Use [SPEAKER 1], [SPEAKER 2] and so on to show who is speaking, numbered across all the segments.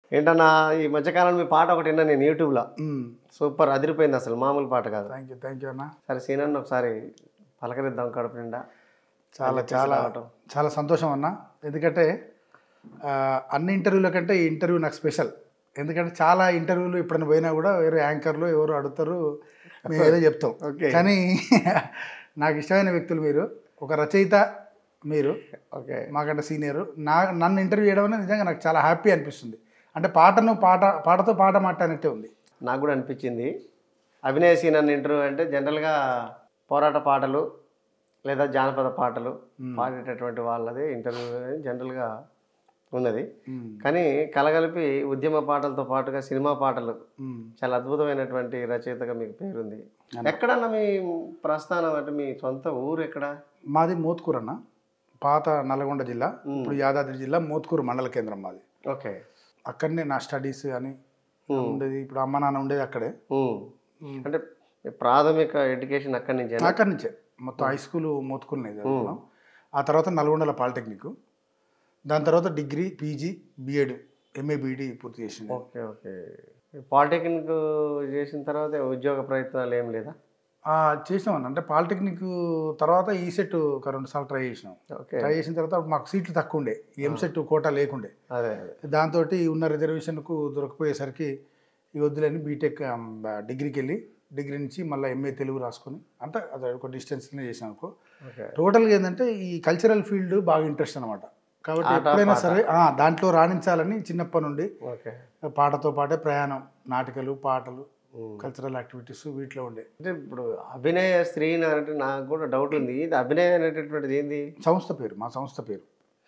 [SPEAKER 1] ఏంటన్నా ఈ మధ్యకాలం మీ పాట ఒకటి విన్నా నేను యూట్యూబ్లో
[SPEAKER 2] మ్మ్.
[SPEAKER 1] సూపర్ అదిరిపోయింది అసలు మామూలు పాట కాదు
[SPEAKER 2] థ్యాంక్ యూ థ్యాంక్ యూ అన్న
[SPEAKER 1] సరే సీనన్న ఒకసారి పలకరిద్దాం కడుపు నిండా
[SPEAKER 2] చాలా చాలా చాలా సంతోషం అన్న ఎందుకంటే ఆ, అన్ని ఇంటర్వ్యూల కంటే ఈ ఇంటర్వ్యూ నాకు స్పెషల్ ఎందుకంటే చాలా ఇంటర్వ్యూలు ఎప్పుడైనా పోయినా కూడా వేరే యాంకర్లు ఎవరు అడుగుతారు మేము ఏదో చెప్తాం
[SPEAKER 1] ఓకే
[SPEAKER 2] కానీ నాకు ఇష్టమైన వ్యక్తులు మీరు ఒక రచయిత మీరు
[SPEAKER 1] ఓకే
[SPEAKER 2] మాకంటే సీనియర్ నా నన్ను ఇంటర్వ్యూ చేయడం అనేది నిజంగా నాకు చాలా హ్యాపీ అనిపిస్తుంది అంటే పాటను పాట పాటతో పాట మాట్లాడినట్టే ఉంది
[SPEAKER 1] నాకు కూడా అనిపించింది అభినయ సీనన్న ఇంటర్వ్యూ అంటే జనరల్గా పోరాట పాటలు లేదా జానపద పాటలు పాడేటటువంటి వాళ్ళది ఇంటర్వ్యూ జనరల్గా ఉన్నది
[SPEAKER 2] మ్మ్.
[SPEAKER 1] కానీ కలగలిపి ఉద్యమ పాటలతో పాటుగా సినిమా పాటలు
[SPEAKER 2] మ్మ్.
[SPEAKER 1] చాలా అద్భుతమైనటువంటి రచయితగా మీకు పేరుంది ఎక్కడన్నా మీ ప్రస్థానం అంటే మీ సొంత ఊరు ఎక్కడ
[SPEAKER 2] మాది మోత్కూరు అన్న పాత నల్గొండ జిల్లా ఇప్పుడు యాదాద్రి జిల్లా మోత్కూరు మండల కేంద్రం మాది
[SPEAKER 1] ఓకే
[SPEAKER 2] అక్కడనే నా స్టడీస్ కానీ
[SPEAKER 1] మ్మ్.
[SPEAKER 2] ఉండేది ఇప్పుడు అమ్మ నాన్న ఉండేది అక్కడే
[SPEAKER 1] మ్మ్. అంటే మీ ప్రాథమిక ఎడ్యుకేషన్ అక్కడి నుంచి
[SPEAKER 2] అక్కడి నుంచే మొత్తం హై స్కూల్ మోత్కూరునే చదువుకున్నాం ఆ తర్వాత నల్గొండల పాలిటెక్నిక్ దాని తర్వాత degree PG BEd MA BEd పూర్తి చేసింది
[SPEAKER 1] ఓకే ఓకే పాలిటెక్నిక్ చేసిన తర్వాత ఉద్యోగ ప్రయత్నాలు ఏం లేదా
[SPEAKER 2] ఆ, చేసినాం అన్న అంటే పాలిటెక్నిక్ తర్వాత ఈ సెట్ ఒక రెండు సార్లు ట్రై చేసినాం
[SPEAKER 1] ఓకే
[SPEAKER 2] ట్రై చేసిన తర్వాత మాకు సీట్లు తక్కువ ఉండే ఎం సెట్ కోటా లేకుండే
[SPEAKER 1] అదే అదే
[SPEAKER 2] దాంతో ఉన్న రిజర్వేషన్కు దొరకపోయేసరికి ఈ వద్దులని బీటెక్ ఆమ్, డిగ్రీకి వెళ్ళి డిగ్రీ నుంచి మళ్ళీ ఎంఏ తెలుగు రాసుకొని అంటే అది ఒక డిస్టెన్స్లోనే చేసాను అనుకో
[SPEAKER 1] ఓకే
[SPEAKER 2] టోటల్గా ఏంటంటే ఈ కల్చరల్ ఫీల్డ్ బాగా ఇంట్రెస్ట్ అనమాట కాబట్టి
[SPEAKER 1] ఆట,
[SPEAKER 2] ఎప్పుడైనా
[SPEAKER 1] పాట.
[SPEAKER 2] సరే ఆ, దాంట్లో రాణించాలని చిన్నప్పటి నుండి
[SPEAKER 1] ఓకే
[SPEAKER 2] పాటతో పాటే ప్రయాణం నాటికలు పాటలు
[SPEAKER 1] మ్మ్.
[SPEAKER 2] కల్చరల్ యాక్టివిటీస్ వీటిలో ఉండే
[SPEAKER 1] అంటే ఇప్పుడు అభినయ స్త్రీని అంటే నాకు కూడా డౌట్ ఉంది ఇది అభినయ అనేటటువంటిది ఏంది
[SPEAKER 2] సంస్థ పేరు మా సంస్థ పేరు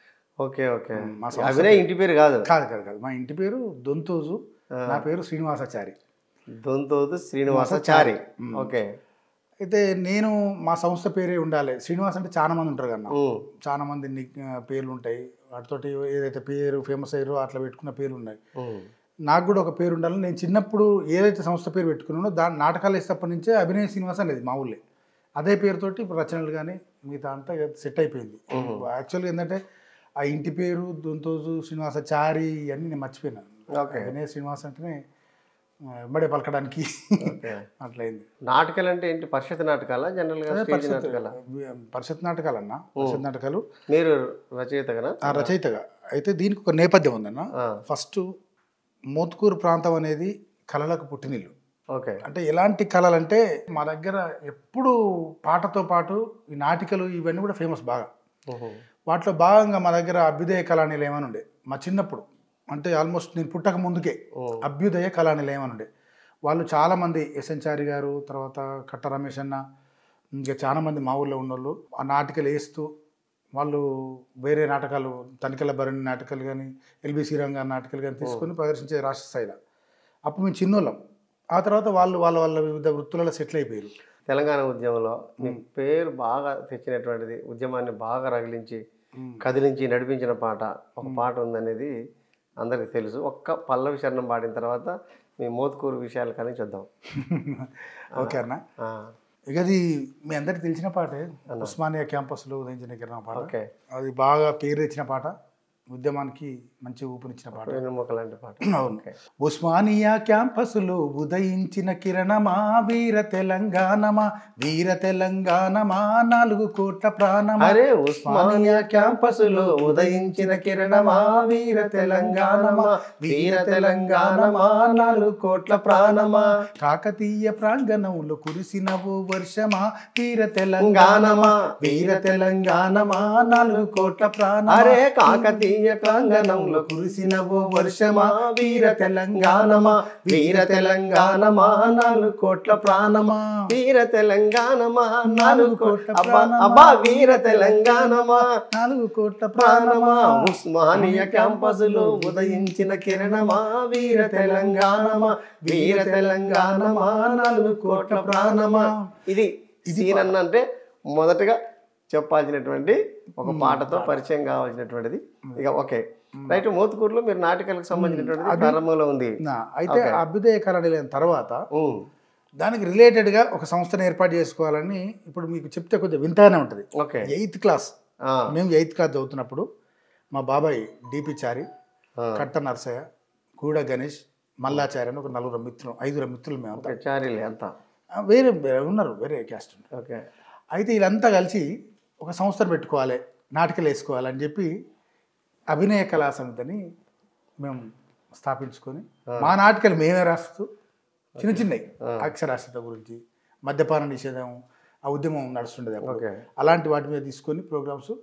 [SPEAKER 1] ఓకే ఓకే
[SPEAKER 2] మా సంస్థ
[SPEAKER 1] అభినయ ఇంటి పేరు కాదు
[SPEAKER 2] కాదు కాదు కాదు మా ఇంటి పేరు దొంతోజు నా పేరు శ్రీనివాసాచారి
[SPEAKER 1] దొంతోదు శ్రీనివాసాచారి ఓకే
[SPEAKER 2] అయితే నేను మా సంస్థ పేరే ఉండాలి శ్రీనివాస్ అంటే చాలా మంది ఉంటారు కన్నా
[SPEAKER 1] మ్మ్.
[SPEAKER 2] చాలా మంది నిక్- పేర్లు ఉంటాయి వాటితోటి ఏదైతే పేరు ఫేమస్ అయ్యారో అట్లా పెట్టుకున్న పేర్లు ఉన్నాయి
[SPEAKER 1] మ్మ్.
[SPEAKER 2] నాకు కూడా ఒక పేరు ఉండాలని నేను చిన్నప్పుడు ఏదైతే సంస్థ పేరు పెట్టుకున్నానో దాని నాటకాలు వేసేటప్పటి నుంచే అభినయ శ్రీనివాస్ అనేది మా ఊళ్ళే అదే పేరుతోటి ఇప్పుడు రచనలు కానీ మిగతా అంతా సెట్ అయిపోయింది యాక్చువల్గా ఏంటంటే ఆ ఇంటి పేరు దొంతోజు శ్రీనివాసాచారి ఇవన్నీ నేను మర్చిపోయినాను
[SPEAKER 1] ఓకే
[SPEAKER 2] అభినయ శ్రీనివాస్ అంటేనే ఆ, వెంబడే పలకడానికి
[SPEAKER 1] ఓకే
[SPEAKER 2] అట్లయింది
[SPEAKER 1] నాటకాలు అంటే ఏంటి పరిషత్ నాటకాలా జనరల్ గా
[SPEAKER 2] అదే
[SPEAKER 1] స్టేజ్
[SPEAKER 2] పరిషత్
[SPEAKER 1] నాటకాలా
[SPEAKER 2] పరిషత్ నాటకాలన్నా పరిషత్ నాటకాలు
[SPEAKER 1] మీరు రచయితగా
[SPEAKER 2] ఆ రచయితగా అయితే దీనికి ఒక నేపథ్యం ఉందన్న ఫస్ట్ మోత్కూరు ప్రాంతం అనేది కళలకు పుట్టినిల్లు
[SPEAKER 1] ఓకే
[SPEAKER 2] అంటే ఎలాంటి కళలు అంటే మా దగ్గర ఎప్పుడు పాటతో పాటు ఈ నాటికలు ఇవన్నీ కూడా ఫేమస్ బాగా వాటిలో భాగంగా మా దగ్గర అభ్యుదయ కళానిలయం అని ఉండే మా చిన్నప్పుడు అంటే ఆల్మోస్ట్ నేను పుట్టక ముందుకే అభ్యుదయ కళానిలయం అని ఉండే వాళ్ళు చాలామంది ఎస్ఎన్చారి గారు తర్వాత కట్ట రమేష్ అన్న ఇంకా చాలామంది మా ఊళ్ళో ఉన్నోళ్ళు ఆ నాటికలు వేస్తూ వాళ్ళు వేరే నాటకాలు తనికెళ్ళ భరణి నాటకాలు కానీ ఎల్బి శ్రీరామ్ గారి నాటకాలు కానీ తీసుకొని ప్రదర్శించే రాష్ట్ర స్థాయిలో అప్పుడు మేము చిన్నోళ్ళం ఆ తర్వాత వాళ్ళు వాళ్ళ వాళ్ళ వివిధ వృత్తులలో సెటిల్ అయిపోయారు
[SPEAKER 1] తెలంగాణ ఉద్యమంలో మీ పేరు బాగా తెచ్చినటువంటిది ఉద్యమాన్ని బాగా రగిలించి కదిలించి నడిపించిన పాట ఒక పాట ఉందనేది అందరికీ తెలుసు ఒక్క పల్లవి శరణం పాడిన తర్వాత మీ మోత్కూరు విషయాలు కానీ చూద్దాం
[SPEAKER 2] ఓకే అన్న
[SPEAKER 1] ఆ,
[SPEAKER 2] ఇక అది మీ అందరికి తెలిసిన పాటే ఉస్మానియా క్యాంపస్లో ఉదయించిన కిరణ పాట
[SPEAKER 1] ఓకే
[SPEAKER 2] అది బాగా పేరు తెచ్చిన పాట ఉద్యమానికి మంచి ఊపునిచ్చిన పాట
[SPEAKER 1] వెన్నుముక లాంటి పాట
[SPEAKER 2] అవును
[SPEAKER 1] ఓకే
[SPEAKER 2] ఉస్మానియా క్యాంపస్లో ఉదయించిన కిరణమా వీర తెలంగాణమా వీర తెలంగాణమా నాలుగు కోట్ల ప్రాణమా
[SPEAKER 1] అరే ఉస్మానియా క్యాంపస్లో ఉదయించిన కిరణమా వీర తెలంగాణమా వీర తెలంగాణమా నాలుగు కోట్ల ప్రాణమా
[SPEAKER 2] కాకతీయ ప్రాంగణంలో కురిసిన ఓ వర్షమా వీర తెలంగాణమా వీర తెలంగాణమా నాలుగు కోట్ల ప్రాణమా
[SPEAKER 1] అరే కాకతీయ ప్రాంగణంలో కురిసిన ఓ వర్షమా వీర తెలంగాణమా వీర తెలంగాణమా నాలుగు కోట్ల ప్రాణమా వీర తెలంగాణమా నాలుగు కోట్ల అబ్బా అబ్బా వీర తెలంగాణమా
[SPEAKER 2] నాలుగు కోట్ల
[SPEAKER 1] ప్రాణమా ఉస్మానియా క్యాంపస్లో ఉదయించిన కిరణమా వీర తెలంగాణమా వీర తెలంగాణమా నాలుగు కోట్ల ప్రాణమా ఇది సీన్ అంటే మొదటగా చెప్పాల్సినటువంటి ఒక పాటతో పరిచయం కావాల్సినటువంటిది ఇక ఓకే రైట్ మోతుకూరులో మీరు నాటకాలకు సంబంధించినటువంటిది ప్రారంభంలో ఉంది
[SPEAKER 2] నా, అయితే అభ్యుదయ కళానిలయం తర్వాత
[SPEAKER 1] ఉమ్,
[SPEAKER 2] దానికి రిలేటెడ్గా ఒక సంస్థను ఏర్పాటు చేసుకోవాలని ఇప్పుడు మీకు చెప్తే కొంచెం వింతగానే ఉంటుంది
[SPEAKER 1] ఓకే
[SPEAKER 2] ఎయిత్ క్లాస్
[SPEAKER 1] ఆ,
[SPEAKER 2] మేము ఎయిత్ క్లాస్ చదువుతున్నప్పుడు మా బాబాయ్ డిపి చారి
[SPEAKER 1] ఆ,
[SPEAKER 2] కట్ట నర్సయ్య గూడ గణేష్ మల్లాచార్య అని ఒక నలుగురు మిత్రులు ఐదుగురు మిత్రులు మేమంతా
[SPEAKER 1] ఓకే చారీలే అంతా
[SPEAKER 2] ఆ, వేరే వేరే ఉన్నారు వేరే క్యాస్ట్ ఉన్నారు
[SPEAKER 1] ఓకే
[SPEAKER 2] అయితే వీళ్ళంతా కలిసి ఒక సంస్థను పెట్టుకోవాలి నాటకాలు వేసుకోవాలి అని చెప్పి అభినయ కళా సమితిని మేము స్థాపించుకొని మా నాటకాలు మేమే రాస్తూ చిన్న చిన్నవి అక్షరాస్యత గురించి మద్యపాన నిషేధం ఆ ఉద్యమం నడుస్తుండేది అప్పుడు
[SPEAKER 1] ఓకే
[SPEAKER 2] అలాంటి వాటి మీద తీసుకొని ప్రోగ్రామ్స్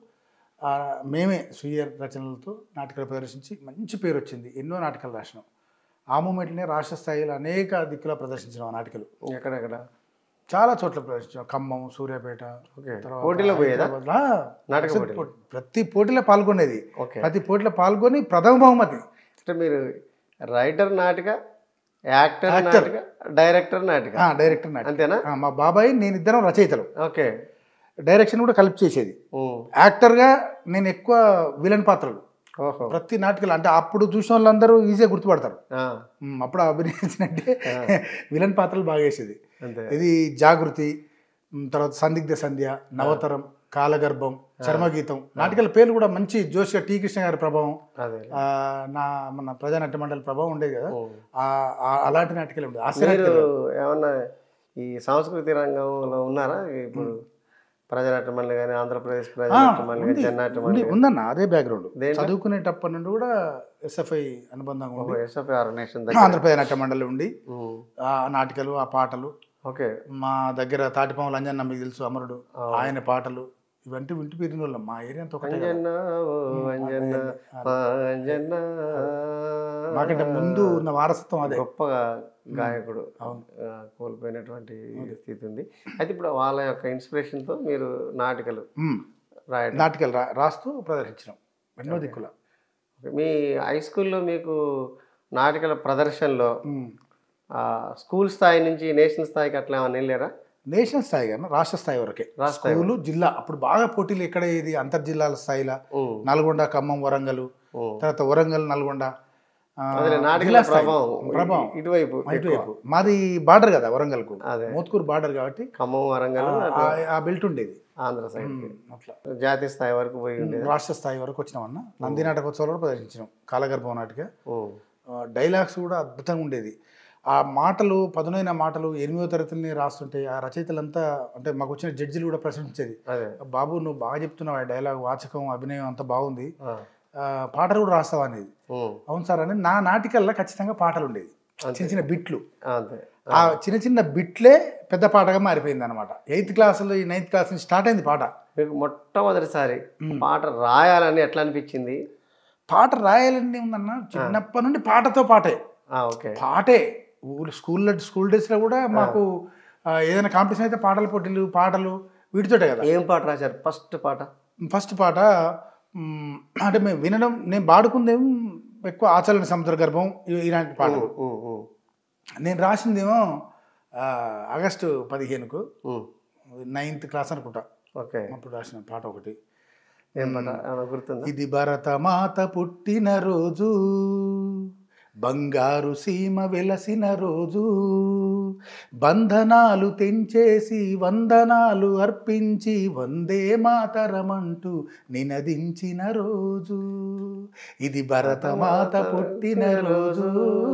[SPEAKER 2] మేమే స్వీయ రచనలతో నాటకాలు ప్రదర్శించి మంచి పేరు వచ్చింది ఎన్నో నాటకాలు రాసినాం ఆ మూమెంట్లోనే రాష్ట్ర స్థాయిలో అనేక దిక్కులా ప్రదర్శించిన ఆ నాటకాలు
[SPEAKER 1] ఎక్కడెక్కడ
[SPEAKER 2] చాలా చోట్ల ప్రదర్శించాం ఖమ్మం సూర్యాపేట
[SPEAKER 1] ఓకే
[SPEAKER 2] తర్వాత
[SPEAKER 1] పోటీలో పోయేదా
[SPEAKER 2] హైదరాబాద్లో, ఆ,
[SPEAKER 1] నాటక
[SPEAKER 2] ప్రతి
[SPEAKER 1] పోటీలు?
[SPEAKER 2] పో- ప్రతి పోటీలో పాల్గొనేది
[SPEAKER 1] ఓకే
[SPEAKER 2] ప్రతి పోటీలో పాల్గొని ప్రథమ బహుమతి
[SPEAKER 1] అంటే మీరు రైటర్ నాటిక యాక్టర్ నాటిక డైరెక్టర్ నాటిక
[SPEAKER 2] ఆ, డైరెక్టర్ నాటి
[SPEAKER 1] అంతేనా
[SPEAKER 2] ఆ, మా బాబాయ్ నేను ఇద్దరం రచయితలు
[SPEAKER 1] ఓకే
[SPEAKER 2] డైరెక్షన్ కూడా కలిపి చేసేది
[SPEAKER 1] ఉమ్.
[SPEAKER 2] యాక్టర్గా నేను ఎక్కువ విలన్ పాత్రలు
[SPEAKER 1] ఓహో
[SPEAKER 2] ప్రతి నాటకాలు అంటే అప్పుడు చూసిన వాళ్ళందరూ ఈజీగా గుర్తుపడతారు
[SPEAKER 1] ఆ,
[SPEAKER 2] ఉమ్, అప్పుడు అభినయించినట్టే విలన్ పాత్రలు బాగా వేసేది
[SPEAKER 1] అంతే
[SPEAKER 2] ఇది జాగృతి ఉమ్, తర్వాత సందిగ్ధ సంధ్య నవతరం కాలగర్భం చర్మగీతం నాటకాల పేర్లు కూడా మంచి జోషిగా టీ కృష్ణ గారి ప్రభావం
[SPEAKER 1] అదే
[SPEAKER 2] ఆ, నా మన ప్రజానాట్య మండలి ప్రభావం ఉండేది కదా
[SPEAKER 1] ఉమ్.
[SPEAKER 2] ఆ- ఆ- అలాంటి నాటకాలు ఉండేది హాస్య
[SPEAKER 1] మీరు
[SPEAKER 2] నాటకాలు
[SPEAKER 1] ఏమన్నా ఈ సాంస్కృతిక రంగంలో ఉన్నారా ఇప్పుడు ప్రజానాట్య మండలి కానీ ఆంధ్రప్రదేశ్
[SPEAKER 2] ఆ,
[SPEAKER 1] ప్రజానాట్య మండలి
[SPEAKER 2] ఉంది,
[SPEAKER 1] కానీ జన్నాట్య
[SPEAKER 2] ఉంది,
[SPEAKER 1] మండలి
[SPEAKER 2] ఉందన్న అదే బ్యాక్గ్రౌండ్
[SPEAKER 1] దేంట్లో?
[SPEAKER 2] చదువుకునేటప్పటి నుండి కూడా ఎస్ఎఫ్ఐ అనుబంధంగా ఉంది
[SPEAKER 1] ఎస్ఎఫ్ఐ ఆర్గనైజేషన్ దగ్గర
[SPEAKER 2] ఆంధ్రప్రదేశ్ నాట్య మండలి ఉండి
[SPEAKER 1] ఉమ్.
[SPEAKER 2] ఆ నాటకాలు ఆ పాటలు
[SPEAKER 1] ఓకే
[SPEAKER 2] మా దగ్గర తాటిపాము లంజన్న మీకు తెలుసు అమరుడు ఆయన పాటలు ఇవంటి వింటి పెరిగిన వాళ్ళం మా ఏరియా అంతా ఒకటే కదా.
[SPEAKER 1] అంజన్న ఓ అంజన్న మా అంజన్న
[SPEAKER 2] మాకంటే ముందు ఉన్న వారసత్వం అదే
[SPEAKER 1] గొప్ప గాయకుడు
[SPEAKER 2] అవును.
[SPEAKER 1] ఆ, కోల్పోయినటువంటి స్థితి ఉంది అయితే ఇప్పుడు వాళ్ళ యొక్క ఇన్స్పిరేషన్ తో మీరు నాటికలు
[SPEAKER 2] ఉమ్.
[SPEAKER 1] రాయడం
[SPEAKER 2] నాటకాలు రా రాస్తూ ప్రదర్శించడం ఎన్నో దిక్కుల
[SPEAKER 1] మీ హై స్కూల్లో మీకు నాటికల ప్రదర్శనలో
[SPEAKER 2] ఉమ్.
[SPEAKER 1] ఆ, స్కూల్ స్థాయి నుంచి నేషనల్ స్థాయికి అట్లా ఏమైనా వెళ్ళారా
[SPEAKER 2] నేషనల్ స్థాయి కానీ రాష్ట్ర స్థాయి వరకే
[SPEAKER 1] రాష్ట్ర
[SPEAKER 2] స్కూలు జిల్లా అప్పుడు బాగా పోటీలు ఎక్కడ ఇది అంతర్జిల్లాల స్థాయిలో
[SPEAKER 1] ఉమ్,
[SPEAKER 2] నల్గొండ ఖమ్మం వరంగల్
[SPEAKER 1] ఉమ్.
[SPEAKER 2] తర్వాత వరంగల్ నల్గొండ ఆ,
[SPEAKER 1] అదే నాటికల
[SPEAKER 2] జిల్లా స్థాయి.
[SPEAKER 1] ప్రభావం
[SPEAKER 2] ప్రభావం
[SPEAKER 1] ఇ- ఇటువైపు
[SPEAKER 2] ఇటువైపు మాది బార్డర్ కదా వరంగల్కు
[SPEAKER 1] అదే
[SPEAKER 2] మోత్కూరు బార్డర్ కాబట్టి
[SPEAKER 1] ఖమ్మం వరంగల్
[SPEAKER 2] ఆ- ఆ బెల్ట్ ఉండేది
[SPEAKER 1] ఆంధ్ర సైడ్
[SPEAKER 2] ఉమ్, అట్లా
[SPEAKER 1] జాతీయ స్థాయి వరకు పోయి ఉండేది
[SPEAKER 2] రాష్ట్ర స్థాయి వరకు వచ్చినామన్న నంది నాటకోత్సవాలు కూడా ప్రదర్శించినాం కాలగర్భం నాటిక
[SPEAKER 1] ఉమ్,
[SPEAKER 2] ఆ, డైలాగ్స్ కూడా అద్భుతంగా ఉండేది ఆ మాటలు పదునైన మాటలు ఎనిమిదో తరగతిని రాస్తుంటే ఆ రచయితలంతా అంటే మాకు వచ్చిన జడ్జిలు కూడా ప్రశంసించేది
[SPEAKER 1] అదే
[SPEAKER 2] బాబు నువ్వు బాగా చెప్తున్నావు ఆ డైలాగ్ వాచకం అభినయం అంతా బాగుంది
[SPEAKER 1] ఆ,
[SPEAKER 2] ఆ, పాటలు కూడా రాస్తావు అనేది
[SPEAKER 1] ఉమ్,
[SPEAKER 2] అవును సార్ అని నా నాటికల్లో ఖచ్చితంగా పాటలు ఉండేది చిన్న చిన్న బిట్లు
[SPEAKER 1] అంతే
[SPEAKER 2] ఆ చిన్న చిన్న బిట్లే పెద్ద పాటగా మారిపోయింది అనమాట ఎయిత్ క్లాస్లో ఈ నైన్త్ క్లాస్ నుంచి స్టార్ట్ అయింది పాట
[SPEAKER 1] మీకు మొట్టమొదటిసారి పాట రాయాలని ఎట్లా అనిపించింది
[SPEAKER 2] పాట రాయాలని ఉందన్న చిన్నప్పటి నుండి పాటతో పాటే
[SPEAKER 1] ఆ, ఓకే
[SPEAKER 2] పాటే ఊరు స్కూల్లో స్కూల్ డేస్లో కూడా మాకు ఆ, ఏదైనా కాంపిటీషన్ అయితే పాటల పోటీలు పాటలు వీటితోటే కదా
[SPEAKER 1] ఏం పాట రాశారు ఫస్ట్ పాట
[SPEAKER 2] ఫస్ట్ పాట మ్, అంటే మేము వినడం నేను పాడుకుందేం ఎక్కువ ఆచరణ సముద్ర గర్భం ఇ- ఇలాంటి పాటలు
[SPEAKER 1] ఉమ్, ఉమ్,
[SPEAKER 2] నేను రాసిందేమో ఆ, ఆగస్టు పదిహేనుకు
[SPEAKER 1] ఉమ్,
[SPEAKER 2] నైన్త్ క్లాస్ అనుకుంటా
[SPEAKER 1] ఓకే
[SPEAKER 2] అప్పుడు రాసిన పాట ఒకటి
[SPEAKER 1] ఏం పాట ఏమైనా గుర్తుందా
[SPEAKER 2] ఇది భరత మాత పుట్టిన రోజు బంగారు సీమ వెలసిన రోజు బంధనాలు తెంచేసి వందనాలు అర్పించి వందే మాతరమంటూ నినదించిన రోజు ఇది భరత మాత పుట్టిన రోజు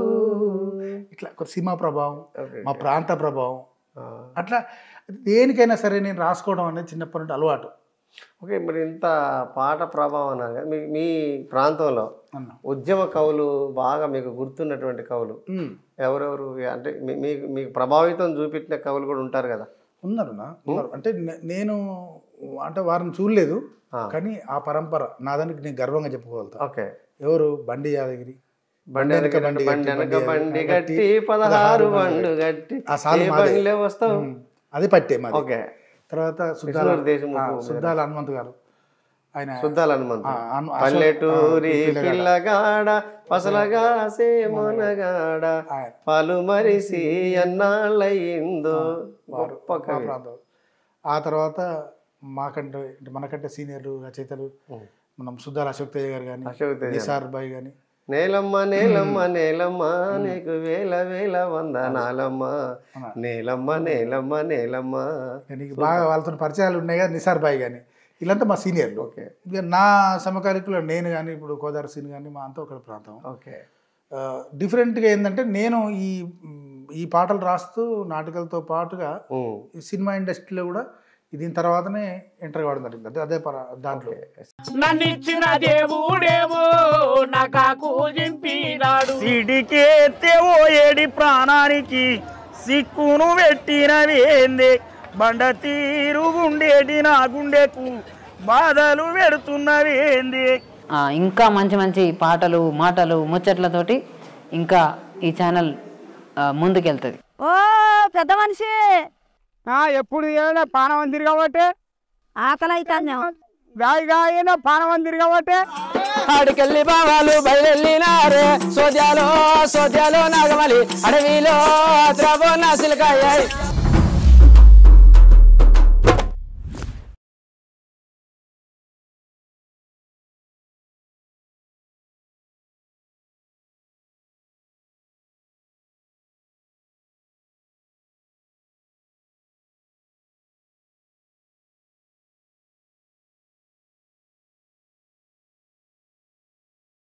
[SPEAKER 2] ఇట్లా ఒక సీమా ప్రభావం
[SPEAKER 1] ఓకే
[SPEAKER 2] మా ప్రాంత ప్రభావం
[SPEAKER 1] ఆ,
[SPEAKER 2] అట్లా దేనికైనా సరే నేను రాసుకోవడం అనేది చిన్నప్పటి నుండి అలవాటు
[SPEAKER 1] ఓకే మరి ఇంత పాట ప్రభావం అన్నారు కదా మీ మీ ప్రాంతంలో
[SPEAKER 2] అన్న
[SPEAKER 1] ఉద్యమ కవులు బాగా మీకు గుర్తున్నటువంటి కవులు
[SPEAKER 2] ఉమ్.
[SPEAKER 1] ఎవరెవరు అంటే మీ- మీకు మీకు ప్రభావితం చూపించిన కవులు కూడా ఉంటారు కదా
[SPEAKER 2] ఉన్నారు నా ఉన్నారు అంటే నే- నేను అంటే వారిని చూడలేదు
[SPEAKER 1] ఆ.
[SPEAKER 2] కానీ ఆ పరంపర నాదానికి నేను గర్వంగా చెప్పుకోగలుగుతా
[SPEAKER 1] ఓకే
[SPEAKER 2] ఎవరు బండి యాదగిరి
[SPEAKER 1] బండి వెనక
[SPEAKER 2] బండి
[SPEAKER 1] బండి
[SPEAKER 2] గట్టి,
[SPEAKER 1] వెనక
[SPEAKER 2] బండి
[SPEAKER 1] బండి
[SPEAKER 2] గట్టి,
[SPEAKER 1] గట్టి పదహారు బండు గట్టి
[SPEAKER 2] ఆ సాలు
[SPEAKER 1] ఏ
[SPEAKER 2] మాదే.
[SPEAKER 1] బండిలో వస్తావు
[SPEAKER 2] ఉమ్. అది పట్టే మాది
[SPEAKER 1] ఓకే
[SPEAKER 2] తర్వాత సుద్దాల
[SPEAKER 1] విష్ణువర్ధన్ దేశముఖు
[SPEAKER 2] ఆ, సుద్దాల హనుమంత్ గారు ఆయన
[SPEAKER 1] శుద్ధాలు హనుమంతు
[SPEAKER 2] ఆ, అను- అశోక్-
[SPEAKER 1] పల్లెటూరి
[SPEAKER 2] ఆ, పిల్లగాడ.
[SPEAKER 1] పిల్లగాడ పసలగాసే మనగాడ
[SPEAKER 2] ఆయన.
[SPEAKER 1] పలు మరిసి ఎన్నాళ్ళయిందో గొప్ప
[SPEAKER 2] మా
[SPEAKER 1] కవి
[SPEAKER 2] ప్రాంతం ఆ తర్వాత మాకంటే అంటే మనకంటే సీనియర్లు రచయితలు
[SPEAKER 1] ఉమ్.
[SPEAKER 2] మనం సుద్దాల అశోక్ తేజ గారు కానీ
[SPEAKER 1] అశోక్ తేజ
[SPEAKER 2] నిసార్ బాయ్ కానీ
[SPEAKER 1] నేలమ్మ నేలమ్మ నేలమ్మ నీకు వేల వేల వందనాలమ్మ
[SPEAKER 2] అవునా.
[SPEAKER 1] నేలమ్మ నేలమ్మ నేలమ్మ
[SPEAKER 2] నీకు బాగా వాళ్ళతో పరిచయాలు ఉన్నాయి కదా నిసార్ బాయ్ కానీ వీళ్ళంతా మా సీనియర్లు
[SPEAKER 1] ఓకే
[SPEAKER 2] ఇక నా సమకాలికులు నేను కానీ ఇప్పుడు గోదావరి సీన్ కానీ మా అంతా ఒక ప్రాంతం
[SPEAKER 1] ఓకే
[SPEAKER 2] డిఫరెంట్గా ఏంటంటే నేను ఈ ఈ పాటలు రాస్తూ నాటకాలతో పాటుగా
[SPEAKER 1] ఉమ్.
[SPEAKER 2] ఈ సినిమా ఇండస్ట్రీలో కూడా దీని తర్వాతనే ఎంటర్ కావడం జరిగింది అదే అదే పర దాంట్లో
[SPEAKER 3] నన్నిచ్చిన దేవుడేమో నాకు జింపినాడు సిడికే ఓ ఏడి ప్రాణానికి సిక్కును పెట్టినవేంది బండ తీరు గుండేటి నా గుండెకు బాధలు పెడుతున్నవేంది
[SPEAKER 4] ఆ, ఇంకా మంచి మంచి పాటలు మాటలు ముచ్చట్లతోటి ఇంకా ఈ ఛానల్ ఆ, ముందుకెళ్తుంది
[SPEAKER 5] ఓ పెద్ద మనిషి
[SPEAKER 3] ఎప్పుడు ఏమైనా పానం తిరగబట్టే
[SPEAKER 5] ఆకలి అవుతాను
[SPEAKER 3] గాయగా అయినా పానం తిరగబట్టే ఆడికెళ్ళి బావాలు బయలునారే సోద్యాలో సోద్యాలో నాగమలి అడవిలో ద్రవో నాసిలకాయ